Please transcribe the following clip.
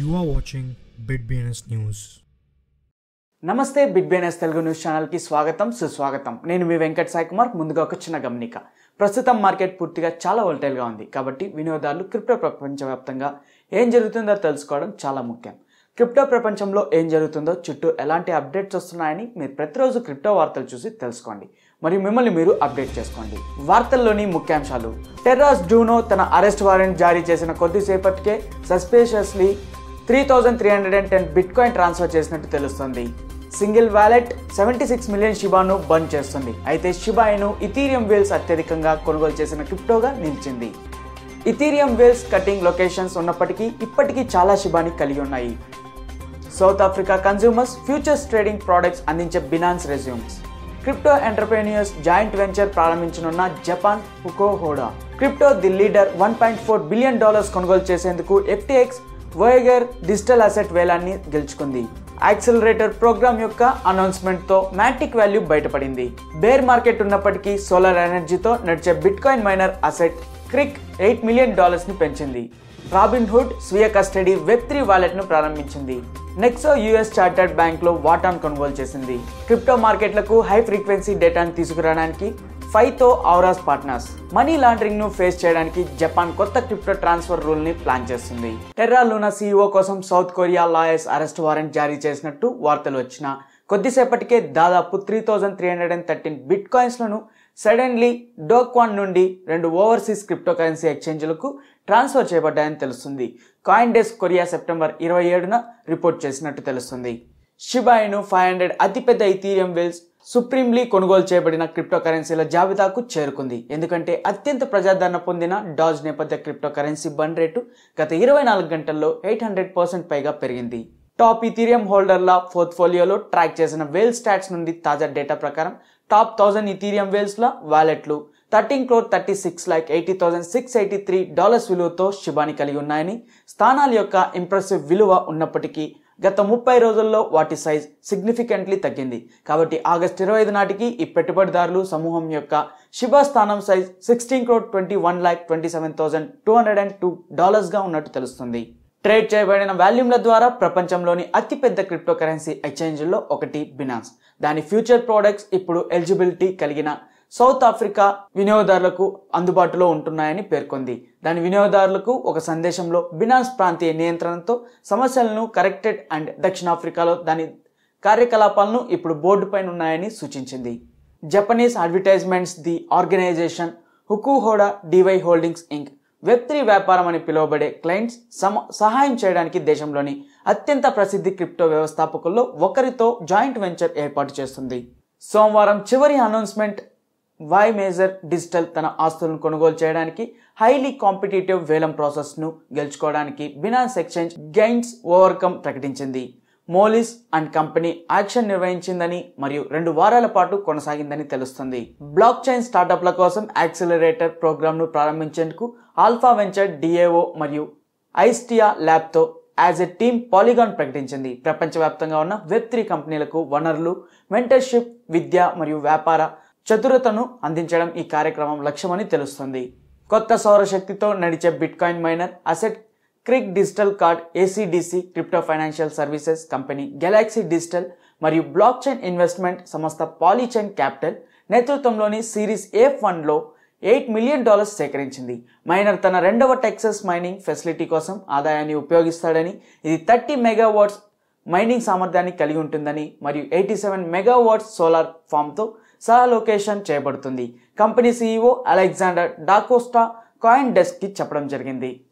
You are watching BitBNS News. నమస్తే big BNS Telugu news ఛానల్కి స్వాగతం సుస్వాగతం నేను మీ వెంకట్ సాయి కుమార్ ముందుగా ఒక చిన్న గమనిక ప్రస్తుతం మార్కెట్ పూర్తిగా చాలా వోల్టైల్గా ఉంది కాబట్టి వినియోగదారులు క్రిప్టో ప్రపంచవ్యాప్తంగా ఏం జరుగుతుందో తెలుసుకోవడం చాలా ముఖ్యం క్రిప్టో ప్రపంచంలో ఏం జరుగుతుందో చుట్టూ ఎలాంటి అప్డేట్స్ వస్తున్నాయని మీరు ప్రతిరోజు క్రిప్టో వార్తలు చూసి తెలుసుకోండి మరియు మిమ్మల్ని మీరు అప్డేట్ చేసుకోండి వార్తల్లోని ముఖ్యాంశాలు టెర్రాస్ డూనో తన అరెస్ట్ వారెంట్ జారీ చేసిన కొద్దిసేపటికే suspiciously three thousand three hundred and ten bitcoin transfer చేసినట్టు తెలుస్తుంది single wallet seventy six million Shiba Inu బంద్ చేస్తుంది అయితే షిబాయిను ఇథీరియం వేల్స్ అత్యధికంగా కొనుగోలు చేసిన క్రిప్టోగా నిలిచింది ఇథీరియం వేల్స్ కటింగ్ లొకేషన్స్ ఉన్నప్పటికీ ఇప్పటికీ చాలా షిబాని కలిగి ఉన్నాయి South Africa consumers futures trading products అందించే Binance resumes crypto entrepreneurs joint venture ప్రారంభించనున్న Japan Hakuhodo crypto the leader one point four billion dollars కొనుగోలు చేసేందుకు ఎఫ్టీఎక్స్ వోయగర్ డిజిటల్ అసెట్ వేలాన్ని గెలుచుకుంది యాక్సిలరేటర్ ప్రోగ్రామ్ యొక్క అనౌన్స్మెంట్తో మ్యాటిక్ వాల్యూ బయటపడింది bear market ఉన్నప్పటికీ సోలార్ ఎనర్జీతో నడిచే bitcoin miner asset creek eight million డాలర్స్ని పెంచింది రాబిన్ హుడ్ స్వీయ కస్టడీ వెబ్ త్రీ వాలెట్ను ప్రారంభించింది నెక్సో యుఎస్ చార్టర్డ్ బ్యాంక్లో వాటాన్ కొనుగోలు చేసింది క్రిప్టో మార్కెట్లకు హై ఫ్రీక్వెన్సీ డేటాను తీసుకురావడానికి ఫైతో ఔరాస్ పార్ట్నర్స్ మనీ లాండరింగ్ ను ఫేస్ చేయడానికి జపాన్ కొత్త క్రిప్టో ట్రాన్స్ఫర్ రూల్ ని ప్లాన్ చేస్తుంది టెర్రా లూనా సీఈఓ కోసం South Korea lawyers arrest warrant జారీ చేసినట్టు వార్తలు వచ్చిన కొద్దిసేపటికే దాదాపు three thousand three hundred and thirteen bitcoin suddenly Do Kwon నుండి రెండు ఓవర్సీస్ క్రిప్టో కరెన్సీ ఎక్స్చేంజ్లకు ట్రాన్స్ఫర్ చేయబడ్డాయని తెలుస్తుంది కాయిన్ డెస్క్ కొరియా సెప్టెంబర్ ఇరవై ఏడున రిపోర్ట్ చేసినట్టు తెలుస్తుంది షిబాయిను ఫైవ్ హండ్రెడ్ అతిపెద్ద ఇథీరియం వెల్స్ సుప్రీంలీ కొనుగోలు చేయబడిన క్రిప్టో కరెన్సీల జాబితాకు చేరుకుంది ఎందుకంటే అత్యంత ప్రజాదరణ పొందిన డాజ్ నేపథ్య క్రిప్టో కరెన్సీ బండ్ రేటు గత ఇరవై నాలుగు గంటల్లో ఎయిట్ హండ్రెడ్ పర్సెంట్ పైగా పెరిగింది టాప్ ఇథీరియం హోల్డర్ల పోర్ట్ఫోలియోలో ట్రాక్ చేసిన వేల్ స్టాట్స్ నుండి తాజా డేటా ప్రకారం టాప్ థౌజండ్ ఇథీరియం వేల్స్ల వాలెట్లు thirteen crore thirty six lakh eighty thousand six eighty three dollars విలువతో శిబాని కలిగి ఉన్నాయని స్థానాల యొక్క ఇంప్రెసివ్ విలువ ఉన్నప్పటికీ గత ముప్పై రోజుల్లో వాటి సైజ్ సిగ్నిఫికెంట్లీ తగ్గింది కాబట్టి ఆగస్ట్ ఇరవై ఐదు నాటికి ఈ పెట్టుబడిదారులు సమూహం యొక్క శిబా స్థానం size sixteen crore twenty one lakh twenty seven thousand two hundred and two డాలర్స్గా ఉన్నట్టు తెలుస్తుంది ట్రేడ్ చేయబడిన వాల్యూమ్ల ద్వారా ప్రపంచంలోని అతిపెద్ద క్రిప్టో కరెన్సీ ఎక్స్చేంజ్లో ఒకటి బినాన్స్ దాని ఫ్యూచర్ ప్రోడక్ట్స్ ఇప్పుడు ఎలిజిబిలిటీ కలిగిన సౌత్ ఆఫ్రికా వినియోగదారులకు అందుబాటులో ఉంటున్నాయని పేర్కొంది దాని వినియోగదారులకు ఒక సందేశంలో బినాన్స్ ప్రాంతీయ నియంత్రణతో సమస్యలను కరెక్టెడ్ అండ్ దక్షిణాఫ్రికాలో దాని కార్యకలాపాలను ఇప్పుడు బోర్డు పైన ఉన్నాయని సూచించింది Japanese advertisements the organization Hakuhodo DY holdings Inc web three వ్యాపారం అని పిలువబడే క్లయింట్స్ సమ సహాయం చేయడానికి దేశంలోని అత్యంత ప్రసిద్ధి క్రిప్టో వ్యవస్థాపకుల్లో ఒకరితో జాయింట్ వెంచర్ ఏర్పాటు చేస్తుంది సోమవారం చివరి అనౌన్స్మెంట్ వై మేజర్ డిజిటల్ తన ఆస్తులను కొనుగోలు చేయడానికి హైలీ కాంపిటేటివ్ వేలం ప్రాసెస్ను గెలుచుకోవడానికి బినాన్స్ ఎక్స్చేంజ్ గెయిన్స్ ఓవర్కమ్ ప్రకటించింది మోలిస్ అండ్ కంపెనీ యాక్షన్ నిర్వహించిందని మరియు రెండు వారాల పాటు కొనసాగిందని తెలుస్తుంది బ్లాక్ చైన్ స్టార్టప్ల కోసం యాక్సిలరేటర్ ప్రోగ్రామ్ను ప్రారంభించేందుకు ఆల్ఫా వెంచర్ డిఏఓ మరియు ఐస్టియా ల్యాబ్తో యాజ్ ఎ టీమ్ పాలిగాన్ ప్రకటించింది ప్రపంచవ్యాప్తంగా ఉన్న వెబ్ త్రీ కంపెనీలకు వనరులు మెంటర్షిప్ విద్య మరియు వ్యాపార చతురతను అందించడం ఈ కార్యక్రమం లక్ష్యమని తెలుస్తుంది కొత్త సౌరశక్తితో నడిచే bitcoin miner asset creek digital card ACDC crypto financial services company Galaxy Digital మరియు బ్లాక్ చైన్ ఇన్వెస్ట్మెంట్ సంస్థ పాలీచైన్ క్యాపిటల్ నేతృత్వంలోని సిరీస్ ఏ ఫండ్లో ఎయిట్ మిలియన్ డాలర్స్ సేకరించింది మైనర్ తన రెండవ టెక్సస్ మైనింగ్ ఫెసిలిటీ కోసం ఆదాయాన్ని ఉపయోగిస్తాడని ఇది థర్టీ మెగావాట్స్ మైనింగ్ సామర్థ్యాన్ని కలిగి ఉంటుందని మరియు ఎయిటీ సెవెన్ మెగావాట్స్ సోలార్ ఫామ్తో సహా లొకేషన్ చేయబడుతుంది కంపెనీ సీఈఓ అలెగ్జాండర్ డాకోస్టా కాయిన్ డెస్క్కి చెప్పడం జరిగింది